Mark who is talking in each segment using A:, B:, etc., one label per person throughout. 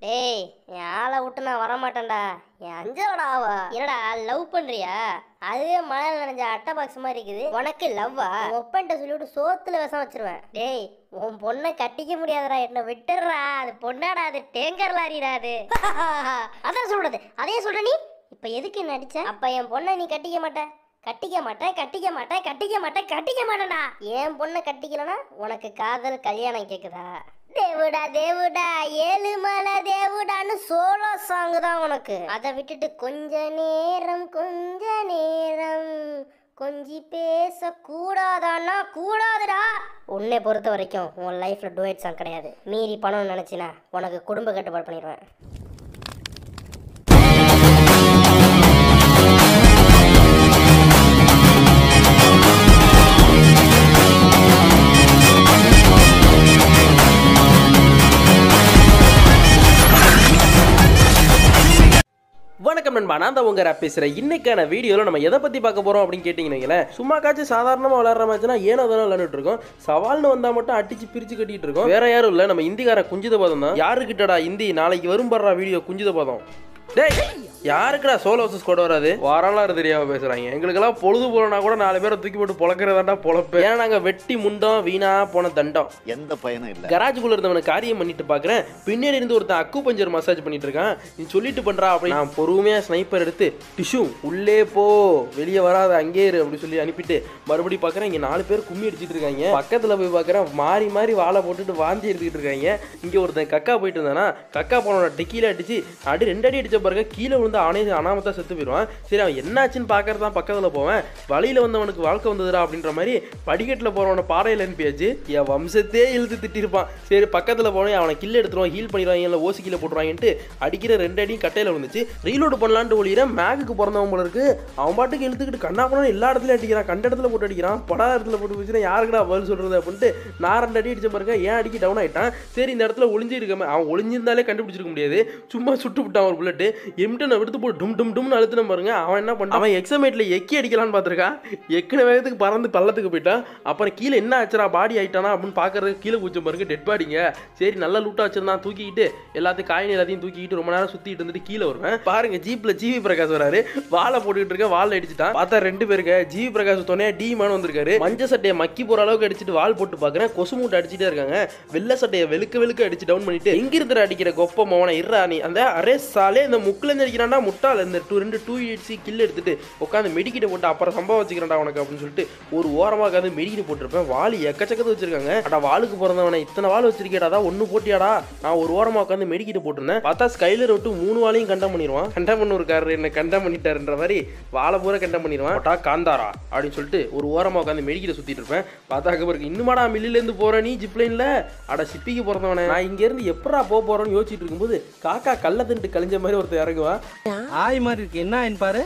A: டேய் என் ஆளை விட்டு நான் வரமாட்டேன்டா என் அஞ்சலடா அவ என்னடா லவ் பண்றியா அதுவே மழையில நனைஞ்ச அட்டை பாக்ஸ் மாதிரி இருக்குது உனக்கு லவ்வா ஒப்பன்ட்ட சொல்லிவிட்டு சோத்துல விஷம் வச்சிருவேன் டேய் உன் பொண்ணை கட்டிக்க முடியாதுடா என்ன விட்டுடுறா அது பொண்ணாடா அது டேங்கர் லாரிடா அது அதான் சொல்றது அதே சொல்ற நீ இப்ப எதுக்கு நடிச்ச அப்ப என் பொண்ணை நீ கட்டிக்க மாட்ட கட்டிக்க மாட்டேன் கட்டிக்க மாட்டேன் கட்டிக்க மாட்டேன் கட்டிக்க மாட்டேன்டா என் பொண்ணை கட்டிக்கலனா உனக்கு காதல் கல்யாணம் கேக்குதா தேவுடா தேவுடா ஏழு மலை தேவுடான்னு சோலோ சாங் தான் உனக்கு அதை விட்டுட்டு கொஞ்ச நேரம் கொஞ்ச நேரம் கொஞ்சி பேச கூடாதான்னா கூடாதுடா உன்னை பொறுத்த வரைக்கும் உன் லைஃப்ல டூயட் சாங் கிடையாது மீறி பணம் நினைச்சினா உனக்கு குடும்ப கட்டுப்பாடு பண்ணிடுவேன்
B: வணக்கம் நண்பா நான் தான் உங்க ரா பேசுறேன் இன்னைக்கான வீடியோல நம்ம எதை பத்தி பார்க்க போறோம் அப்படின்னு கேட்டீங்கன்னா சும்மா காய்ச்சி சாதாரணமா விளையாடுற மேட்ச்னா ஏனோ தானோ விளையாண்டுட்டு இருக்கோம் சவால்னு வந்தா மட்டும் அடிச்சு பிரிச்சு கட்டிட்டு இருக்கோம் வேற யாரும் இல்ல நம்ம இந்திக்கார குஞ்சித பதம் தான் யாருக்கிட்டடா இந்தி நாளைக்கு வரும் படுறா வீடியோ குஞ்சித பதம் டேய் யாருக்குடா சோலோ வர்சஸ் கூட வராது வரலாறு தெரியாம பேசுறாங்க எங்களுக்கெல்லாம் பொழுது போலனா கூட நாலு பேரை தூக்கி போட்டு பொழக்கிறதாண்டா பொழப்பு ஏன்னா நாங்க வெட்டி முண்டம் வீணா போன தண்டம்
C: எந்த பயனும் இல்லை
B: கராஜுக்குள்ள இருந்தவன காரியம் பண்ணிட்டு பாக்குறேன் பின்னாடி இருந்து ஒருத்தன் அக்கு பஞ்சர் மசாஜ் பண்ணிட்டு இருக்கான் நீ சொல்லிட்டு பண்றா அப்படி நான் பொறுமையா ஸ்னைப்பர் எடுத்து டிஷ்யூ உள்ளே போ வெளியே வராத அங்கே இரு அப்படி சொல்லி அனுப்பிட்டு மறுபடியும் பாக்குறேன் இங்க நாலு பேர் கும்மி அடிச்சிட்டு இருக்காங்க பக்கத்துல போய் பாக்குறேன் மாறி மாறி வாழை போட்டுட்டு வாந்தி எடுத்துக்கிட்டு இருக்காங்க இங்க ஒருத்தன் கக்கா போயிட்டு இருந்தானா கக்கா போனோட டிக்கில அடிச்சு அடி ரெண்டு அடி அடிச்ச பிறகு கீழே விழுந்து அவனே அனாமத்தா செத்து போயிடுவான் சரி அவன் என்னாச்சுன்னு பாக்கறது தான் பக்கத்துல போவேன் வழியில வந்தவனுக்கு வாழ்க்கை வந்ததுடா அப்படின்ற மாதிரி படிக்கட்டுல போறவன பாறையில அனுப்பியாச்சு என் வம்சத்தையே இழுத்து திட்டிருப்பான் சரி பக்கத்துல போனேன் அவனை கில் எடுத்துருவான் ஹீல் பண்ணிடுவாங்க இல்லை ஓசி கீழே போட்டுருவாங்கன்ட்டு அடிக்கிற ரெண்டு அடியும் கட்டையில வந்துச்சு ரீலோடு பண்ணலான்ட்டு ஒளியிற மேகுக்கு பிறந்தவன் போல இருக்கு அவன் பாட்டுக்கு இழுத்துக்கிட்டு கண்ணா பண்ண எல்லா இடத்துலயும் அடிக்கிறான் கண்ட இடத்துல போட்டு அடிக்கிறான் படா இடத்துல போட்டு வச்சுன்னா யாருக்குடா பதில் சொல்றது அப்படின்ட்டு நான் ரெண்டு அடி அடிச்ச பாருங்க ஏன் அடிக்கி டவுன் ஆயிட்டான் சரி இந்த இடத்துல ஒளிஞ்சு இருக்கமே அவன் ஒளிஞ்சிருந்தாலே கண்டுபிடிச்சிருக்க முடியாது சும்மா சுட்டு விட்டான் ஒரு புல்லட்டு எம்டன் எடுத்து போட்டு டும் டும் டும்னு அழுத்தின பாருங்க அவன் என்ன பண்ணான் அவன் எக்ஸாமேட்ல எக்கி அடிக்கலான்னு பார்த்துருக்கான் எக்கின வேகத்துக்கு பறந்து பள்ளத்துக்கு போயிட்டான் அப்புறம் கீழே என்ன ஆச்சுடா பாடி ஆயிட்டானா அப்படின்னு பார்க்கறதுக்கு கீழே குச்சம் பாருங்க டெட் பாடிங்க சரி நல்ல லூட்டா வச்சிருந்தான் தூக்கிக்கிட்டு எல்லாத்தையும் காயின் எல்லாத்தையும் தூக்கிக்கிட்டு ரொம்ப நேரம் சுத்திட்டு இருந்துட்டு கீழே வருவேன் பாருங்க ஜீப்ல ஜிவி பிரகாஷ் வராரு வாழை போட்டுக்கிட்டு இருக்க வாழை அடிச்சுட்டான் பார்த்தா ரெண்டு பேருக்கு ஜிவி பிரகாஷ் துணையா டி மேன் வந்திருக்காரு மஞ்ச சட்டையை மக்கி போற அளவுக்கு அடிச்சுட்டு வால் போட்டு பாக்குறேன் கொசு மூட்டை அடிச்சுட்டே இருக்காங்க வெள்ளை சட்டையை வெளுக்க வெளுக்க அடிச்சு டவுன் பண்ணிட்டு எங்க இருந்து அடிக்கிற கொப்ப மவனை இருறா நீ அந்த அரே சாலே இந்த முக்குல இருந்து அடிக்கிறான்டா முட்டாள் இந்த டூ ரெண்டு டூ எயிட்ஸி கில் எடுத்துட்டு உட்காந்து மெடிக்கிட்ட போட்டு அப்புறம் சம்பவம் வச்சுக்கிறேன்டா உனக்கு அப்படின்னு சொல்லிட்டு ஒரு ஓரமாக உட்காந்து மெடிக்கிட்டு போட்டிருப்பேன் வாலி எக்கச்சக்கத்தை வச்சிருக்காங்க அடா வாளுக்கு பிறந்தவனை இத்தனை வாள் வச்சிருக்கேடா அதான் ஒன்று போட்டியாடா நான் ஒரு ஓரமாக உட்காந்து மெடிக்கிட்டு போட்டிருந்தேன் பார்த்தா ஸ்கைலர் விட்டு மூணு வாளையும் கண்டம் பண்ணிடுவான் கண்டம் பண்ண ஒரு காரர் என்ன கண்டம் பண்ணிட்டாருன்ற மாதிரி வாழை பூரா கண்டம் பண்ணிடுவான் போட்டா காந்தாரா அப்படின்னு சொல்லிட்டு ஒரு ஓரமாக உட்காந்து மெடிக்கிட்ட சுத்திட்டு இருப்பேன் பார்த்தா அக்கபருக்கு இன்னுமாடா மில்லிலேருந்து போற நீ ஜிப்லைன்ல அட சிப்பிக்கு பிறந்தவனே நான் இங்கேருந்து எப்படா போக போறோன்னு யோசிச்சுட்டு இருக்கும்போது காக்கா கள்ள தின்ட்டு கழிஞ்ச மாதிரி ஒருத்தர் இறங்குவான்
D: ஆய் மாதிரி இருக்கு என்ன ஆயின்னு பாரு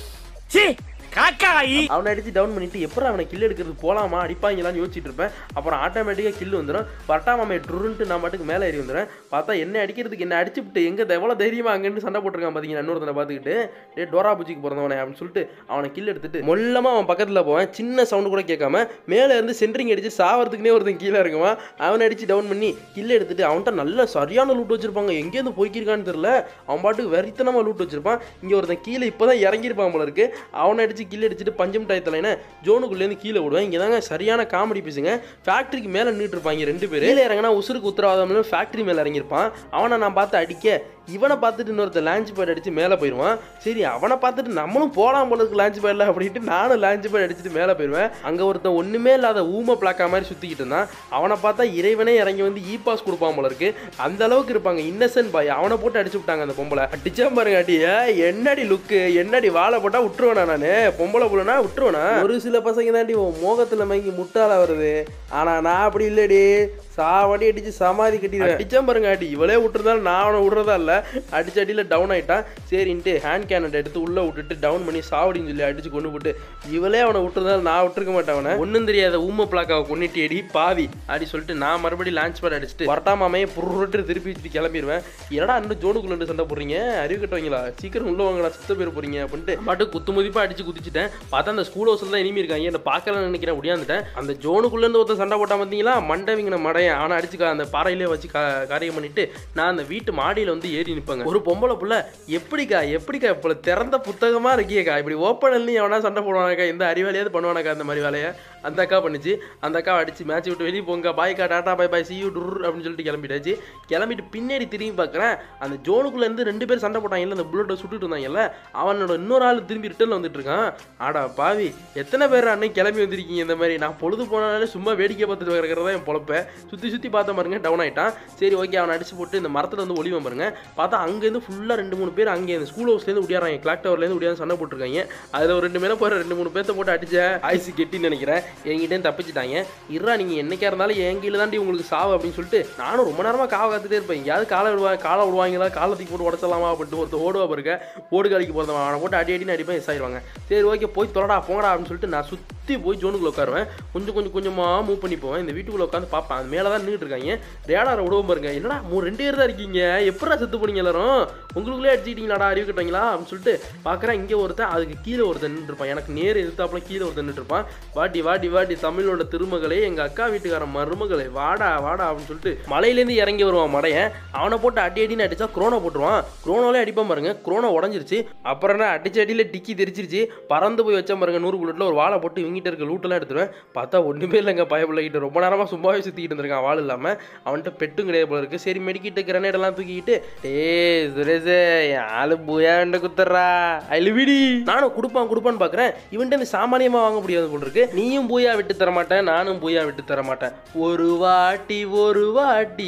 B: அவனை அடிச்சு டவுன் பண்ணிட்டு எப்பறம் அவனை கில் எடுக்கிறது போலாமா அடிப்பாங்களான்னு யோசிச்சுட்டு இருப்பேன் அப்புறம் ஆட்டோமேட்டிக்காக கில் வந்துடும் பட்டாமாமே ட்ருன்ட்டு நான் பாட்டுக்கு மேலே ஏறி வந்துடுறேன் பார்த்தா என்ன அடிக்கிறதுக்கு என்ன அடிச்சுட்டு எங்கே எவ்வளோ தைரியமா அங்கேருந்து சண்டை போட்டிருக்கான் பார்த்தீங்கன்னா இன்னொருத்தனை பார்த்துக்கிட்டு டே டோரா பூச்சிக்கு பிறந்தவனே அப்படின்னு சொல்லிட்டு அவனை கில் எடுத்துட்டு மொல்லமா அவன் பக்கத்தில் போவேன் சின்ன சவுண்டு கூட கேட்காம மேலே இருந்து சென்ட்ரிங் அடிச்சு சாவறதுக்குனே ஒருத்தன் கீழே இருக்குவான் அவனை அடிச்சு டவுன் பண்ணி கில் எடுத்துட்டு அவன்கிட்ட நல்ல சரியான லூட் வச்சிருப்பாங்க எங்கேருந்து போய்க்கிருக்கான்னு தெரியல அவன் பாட்டுக்கு வெறித்தனமா லூட் வச்சிருப்பான் இங்கே ஒருத்தன் கீழே இப்போதான் இறங்கியிருப்பான் போல இருக்கு அவனை அடிச்சு கில் அடிச்சுட்டு பஞ்சம் டயத்தில் ஜோனுக்குள்ளேருந்து கீழே விடுவேன் இங்கே தாங்க சரியான காமெடி பீஸுங்க ஃபேக்ட்ரிக்கு மேலே நின்றுட்டு இருப்பாங்க ரெண்டு பேர் கீழே இறங்கினா உசுருக்கு உத்தரவாதம் ஃபேக்ட்ரி மேலே இறங்கியிருப்பான் அவனை நான் பார்த்து அடிக்க இவனை பார்த்துட்டு இன்னொருத்தர் லான்ச் பேட் அடிச்சு மேலே போயிடுவான் சரி அவனை பார்த்துட்டு நம்மளும் போலாம் போல இருக்கு லான்ச் பேட்ல அப்படின்ட்டு நானும் லான்ச் பேட் அடிச்சுட்டு மேலே போயிடுவேன் அங்கே ஒருத்தன் ஒன்றுமே இல்லாத ஊமை பிளாக்கா மாதிரி சுற்றிக்கிட்டு இருந்தான் அவனை பார்த்தா இறைவனே இறங்கி வந்து இ பாஸ் கொடுப்பான் போல இருக்கு அந்த அளவுக்கு இருப்பாங்க இன்னசென்ட் பாய் அவனை போட்டு அடிச்சு விட்டாங்க அந்த பொம்பளை அடிச்சா பாருங்க அடி ஏய், என்னடி லுக்கு என்னடி வாழை போட்டா விட்டுருவேனா நானு பொம்பளை புள்ளனா விட்டுருவேனா ஒரு சில பசங்க தாண்டி உன் மோகத்துல மயங்கி முட்டாள வருது ஆனா நான் அப்படி இல்லடி சாவடி அடிச்சு சமாதி கட்டிடுவேன் அடிச்சா பாருங்க அடி இவளே விட்டுருந்தாலும் நான் அவனை விடுறதா இல்ல அடிச்ச அடியில டவுன் ஆயிட்டான் சரின்ட்டு ஹேண்ட் கேனட் எடுத்து உள்ள விட்டுட்டு டவுன் பண்ணி சாவடின்னு சொல்லி அடிச்சு கொண்டு போட்டு இவளே அவனை விட்டுருந்தாலும் நான் விட்டுருக்க மாட்டேன் அவனை ஒன்றும் தெரியாத ஊம பிளாக்காவை கொண்டுட்டு அடி பாவி அப்படி சொல்லிட்டு நான் மறுபடியும் லான்ச் பேட் அடிச்சுட்டு வரட்டாமாமே புருட்டு திருப்பி வச்சுட்டு கிளம்பிடுவேன் என்னடா இன்னும் ஜோனுக்குள்ள இருந்து சண்டை போடுறீங்க அறிவு கட்டுவீங்களா சீக்கிரம் உள்ள வாங்கடா சுத்த பேர் போறீங்க அப்படின்ட்டு பாட்டு குத்து மதிப்பா அடிச்சு குதிச்சு பிடிச்சிட்டேன் பார்த்தா அந்த ஸ்கூல் ஹவுஸில் தான் இனிமே இருக்காங்க என்ன பார்க்கலன்னு நினைக்கிறேன் ஒடியாந்துட்டேன் அந்த ஜோனுக்குள்ளேருந்து ஒருத்தன் சண்டை போட்டான் பார்த்தீங்களா மண்டவிங்கின மடையன் அவனை அடிச்சு கா- அந்த பாறையிலே வச்சு கா காரியம் பண்ணிட்டு நான் அந்த வீட்டு மாடியில் வந்து ஏறி நிற்பேங்க ஒரு பொம்பளை புள்ள எப்படிக்கா எப்படிக்கா இப்போ திறந்த புத்தகமா இருக்கியக்கா இப்படி ஓப்பனில் எவனா சண்டை போடுவானாக்கா இந்த அறிவாளியாவது பண்ணுவானாக்கா அந்த மாதிரி வேலையை அந்த அக்கா பண்ணுச்சு அந்த அக்கா அடிச்சு மேட்ச் விட்டு வெளியே போங்க பாய்க்கா டாட்டா பாய் பாய் சி யூ டுர் அப்படின்னு சொல்லிட்டு கிளம்பிட்டாச்சு கிளம்பிட்டு பின்னாடி திரும்பி பார்க்குறேன் அந்த ஜோனுக்குள்ள இருந்து ரெண்டு பேர் சண்டை போட்டாங்கல்ல அந்த புல்லட்டை சுட்டுட்டு இருந்தாங்கல்ல அவனோட இன்னொரு ஆள் திரும்பி ரிட்டர்ல வந்துட்டு இருக்கான் ஆடா பாவி எத்தனை பேர் அன்னைக்கு கிளம்பி வந்திருக்கீங்க இந்த மாதிரி நான் பொழுது போனாலே சும்மா வேடிக்கை பார்த்துட்டு இருக்கிறதா என் பொழப்பேன் சுற்றி சுற்றி பார்த்த பாருங்க டவுன் ஆயிட்டான் சரி ஓகே அவனை அடிச்சு போட்டு இந்த மரத்தில் வந்து ஒளிவன் பாருங்க பார்த்தா அங்கேருந்து ஃபுல்லாக ரெண்டு மூணு பேர் அங்கே இந்த ஸ்கூல் ஹவுஸ்லேருந்து ஒடியாறாங்க கிளாக் டவர்லேருந்து ஒடியாந்து சண்டை போட்டிருக்காங்க அதில் ஒரு ரெண்டு மேலே போகிற ரெண்டு மூணு பேர்த்த போட்டு அடிச்ச ஐஸ் கெட்டின்னு நினைக்கிறேன் என்கிட்டயும் தப்பிச்சிட்டாங்க இருறா நீங்கள் என்னைக்கா இருந்தாலும் என் கீழே தாண்டி உங்களுக்கு சாவு அப்படின்னு சொல்லிட்டு நானும் ரொம்ப நேரமாக காவ காத்துட்டே இருப்பேன் எங்கேயாவது காலை விடுவாங்க காலை விடுவாங்களா காலத்துக்கு போட்டு உடச்சலாமா அப்படின்ட்டு ஒருத்தர் ஓடுவா பாருங்க ஓடு காலிக்கு போகிறவன் அவனை போட்டு அடி அடின்னு அடிப்பேன் எஸ் ஆயிடுவாங்க சரி ஓகே போய் தொலைடா போங்கடா அப்படின்னு சொல்லிட்டு நான் சுற்றி போய் ஜோனுக்குள்ள உட்காருவேன் கொஞ்சம் கொஞ்சம் கொஞ்சமாக மூவ் பண்ணி போவேன் இந்த வீட்டுக்குள்ளே உட்காந்து பார்ப்பேன் அது மேலே தான் நின்றுட்டு இருக்காங்க ரேடாரை விடவும் பாருங்க என்னடா மூணு ரெண்டு பேர் தான் இருக்கீங்க எப்படா செத்து போனீங்க எல்லாரும் உங்களுக்குள்ளே அடிச்சிட்டீங்களாடா அறிவு கட்டுறீங்களா அப்படின்னு சொல்லிட்டு பார்க்குறேன் இங்கே ஒருத்தன் அதுக்கு கீழே ஒருத்தன் நின்றுருப்பான் எனக்கு நேர் எதிர்த்தாப்புல கீழே ஒருத்தன் நின்றுருப்பான் வாட்டி வாட்டி வாட்டி தமிழோட திருமகளே எங்கள் அக்கா வீட்டுக்கார மருமகளே வாடா வாடா அப்படின்னு சொல்லிட்டு மலையிலேருந்து இறங்கி வருவான் மடையன் அவனை போட்டு அடி அடின்னு அடிச்சா குரோனை போட்டுருவான் குரோனோலே அடிப்பான் பாருங்க குரோனை உடஞ்சிருச்சு அப்புறம் என்ன அடிச்ச அடியில் டிக்கி தெரிச்சிருச்சு பறந்து போய் வச்ச பாருங்க நூறு புல்லட்டில் ஒரு வாழை போட்டு இவங்கிட்ட இருக்க லூட்டெல்லாம் எடுத்துருவேன் பார்த்தா ஒன்றுமே இல்லைங்க பயப்பிள்ளைகிட்ட ரொம்ப நேரமாக சும்மாவே சுற்றிக்கிட்டு இருந்திருக்கான் வாள் இல்லாமல் அவன்கிட்ட பெட்டும் கிடையாது போல இருக்கு சரி மெடிக்கிட்டு கிரனேட் எல்லாம் தூக்கிக்கிட்டு டேய் சுரேஷே என் ஆளு புயாண்ட குத்துறா அழுவிடி நானும் கொடுப்பான் கொடுப்பான்னு பார்க்குறேன் இவன்ட்டு இந்த சாமானியமாக வாங்க முடியாது போல இருக்கு நீயும் பூயா விட்டு தர மாட்டேன் நானும் பூயா விட்டு தர மாட்டேன் ஒரு வாட்டி ஒரு வாட்டி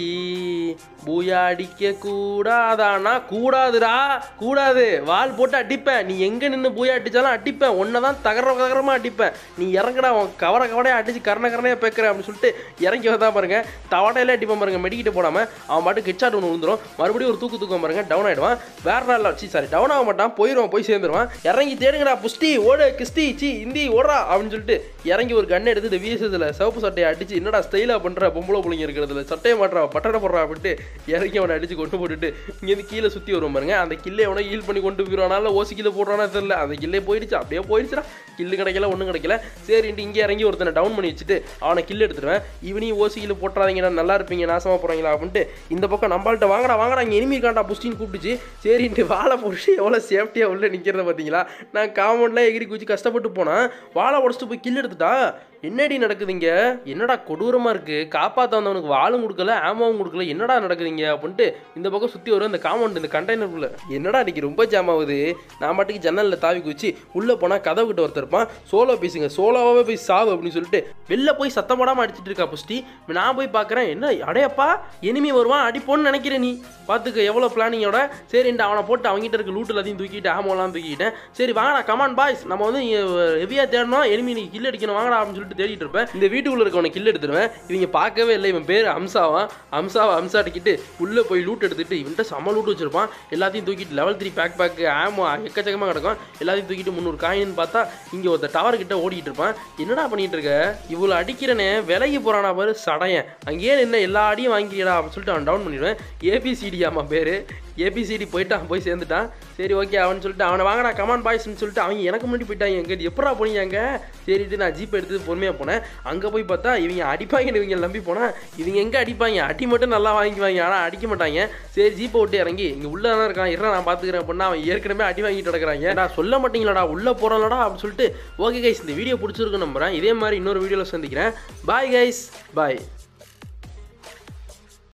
B: பூயா அடிக்க கூடாதானா கூடாதுடா கூடாது வால் போட்டு அடிப்பேன் நீ எங்க நின்று பூயா அடிச்சாலும் அடிப்பேன் ஒன்றை தான் தகர தகரமா அடிப்பேன் நீ இறங்குடா அவன் கவர கவரையா அடிச்சு கரண கரணையா பேக்கிற அப்படின்னு சொல்லிட்டு இறங்கி வந்தா பாருங்க தவடையில அடிப்பான் பாருங்க மெடிக்கிட்டு போடாம அவன் பாட்டு ஹெட்ஷாட் ஒன்று விழுந்துரும் மறுபடியும் ஒரு தூக்கு தூக்கம் பாருங்க டவுன் ஆயிடுவான் வேற நாள் சி சாரி டவுன் ஆக மாட்டான் போயிடுவான் போய் சேர்ந்துருவான் இறங்கி தேடுங்கடா புஷ்டி ஓடு கிஸ்டி சி இந்தி ஓடுறா அப்படின்னு சொல்லிட்டு இறங்கி ஒரு கன் எடுத்து இந்த விஎஸ்எஸ்ல சிவப்பு சட்டையை அடிச்சு என்னடா ஸ்டைலா பண்ற பொம்பளை பிள்ளைங்க இருக்கிறதுல சட்டையை மாட்டுறா பட்டடை போடுறா அப்படின்ட்டு இறங்கி அவனை அடிச்சு கொண்டு போட்டுட்டு இங்கேருந்து கீழே சுற்றி வருவோம் பாருங்க அந்த கில்லை அவனை ஹீல் பண்ணி கொண்டு போயிடுவானால ஓசி கில்ல போடுறானா தெரியல அந்த கில்லே போயிடுச்சு அப்படியே போயிடுச்சுடா கில்லு கிடைக்கல ஒன்றும் கிடைக்கல சரின்ட்டு இங்கே இறங்கி ஒருத்தனை டவுன் பண்ணி வச்சுட்டு அவனை கில் எடுத்துருவேன் இவனையும் ஓசி கில்லு போட்டுறாதீங்கடா நல்லா இருப்பீங்க நாசமாக போகிறாங்களா அப்படின்ட்டு இந்த பக்கம் நம்மள்ட்ட வாங்கடா வாங்கடா இங்கே எனிமி இருக்காண்டா புஷ்டின்னு கூப்பிட்டுச்சு சரின்ட்டு வாழை பிடிச்சி எவ்வளோ சேஃப்டியாக உள்ள நிற்கிறத பார்த்தீங்களா நான் காம்பவுண்டில் எகிரி குச்சி கஷ்டப்பட்டு போனேன் வாழை உடச்சிட்டு போய் கில் எடுத்துட்டா என்னடி நடக்குதுங்க என்னடா கொடூரமாக இருக்குது காப்பாற்ற வந்தவனுக்கு வாழும் கொடுக்கல ஆமாவும் கொடுக்கல என்னடா நடக்குதுங்க அப்படின்ட்டு இந்த பக்கம் சுற்றி வரும் இந்த காம்பவுண்ட் இந்த கண்டெய்னருக்குள்ள என்னடா இன்னைக்கு ரொம்ப ஜாம் ஆகுது நான் பாட்டுக்கு ஜன்னலில் தாவி குச்சி உள்ளே போனால் கதவு கிட்ட ஒருத்தர் இருப்பான் சோலோ பேசுங்க சோலோவாகவே போய் சாவு அப்படின்னு சொல்லிட்டு வெளில போய் சத்தம் போடாமல் அடிச்சிட்டு இருக்கா புஷ்டி நான் போய் பார்க்குறேன் என்ன அடையப்பா எனிமி வருவான் அடிப்போன்னு நினைக்கிறேன் நீ பார்த்துக்க எவ்வளோ பிளானிங்கோட சரின்ட்டு அவனை போட்டு அவங்ககிட்ட இருக்க லூட்டு எல்லாத்தையும் தூக்கிட்டு ஆமோலாம் தூக்கிட்டேன் சரி வாங்கடா கமான் பாய்ஸ் நம்ம வந்து ஹெவியாக தேடணும் எனிமி நீ கில் அடிக்கணும் வாங்கடா அப்படின்னு சொல்லிட்டு தேடிட்டு இருப்பேன் இந்த வீட்டுக்குள்ள இருக்கவனை கில் எடுத்துருவேன் இவங்க பார்க்கவே இல்லை இவன் பேர் அம்சாவான் அம்சாவை அம்சா அடிக்கிட்டு உள்ளே போய் லூட் எடுத்துட்டு இவன்ட்ட செம்ம லூட் வச்சிருப்பான் எல்லாத்தையும் தூக்கிட்டு level three bag bag ammo எக்கச்சக்கமாக கிடக்கும் எல்லாத்தையும் தூக்கிட்டு முந்நூறு காயின்னு பார்த்தா இங்கே ஒருத்த டவர் கிட்ட ஓடிட்டு இருப்பான் என்னடா பண்ணிட்டு இருக்க இவ்வளோ அடிக்கிறனே விலகி போறானா பாரு சடையன் அங்கேயே நின்று எல்லா அடியும் வாங்கிக்கடா அப்படின்னு சொல்லிட்டு அவன் டவுன் பண்ணிடுவேன் ஏபிசிடி ஆமா பேர் ஏபிசிடி போயிட்டான் போய் சேர்ந்துட்டான் சரி ஓகே அவன் சொல்லிட்டு அவனை வாங்கடா கமான் பாய்ஸ்னு சொல்லிட்டு அவங்க எனக்கு முன்னாடி போயிட்டாங்க எங்க எப்படா போனீங்க அங்கே சரிட்டு நான் ஜீப் எடுத்து பொறுமையாக போனேன் அங்கே போய் பார்த்தா இவங்க அடிப்பாங்கன்னு இவங்க நம்பி போனால் இவங்க எங்கே அடிப்பாங்க அடி மட்டும் நல்லா வாங்கிக்குவாங்க ஆனால் அடிக்க மாட்டாங்க சரி ஜீப்பை விட்டு இறங்கி இங்கே உள்ளே தானே இருக்கான் இருறா நான் பார்த்துக்கிறேன் அப்படின்னா அவன் ஏற்கனவே அடி வாங்கிட்டு கிடக்குறாங்க நான் சொல்ல மாட்டீங்களாடா உள்ளே போகிறோம்லடா அப்படின்னு சொல்லிட்டு ஓகே கைஸ் இந்த வீடியோ பிடிச்சிருக்கு நம்புறேன் இதே மாதிரி இன்னொரு வீடியோவில் சந்திக்கிறேன் பாய் கைஸ் பாய்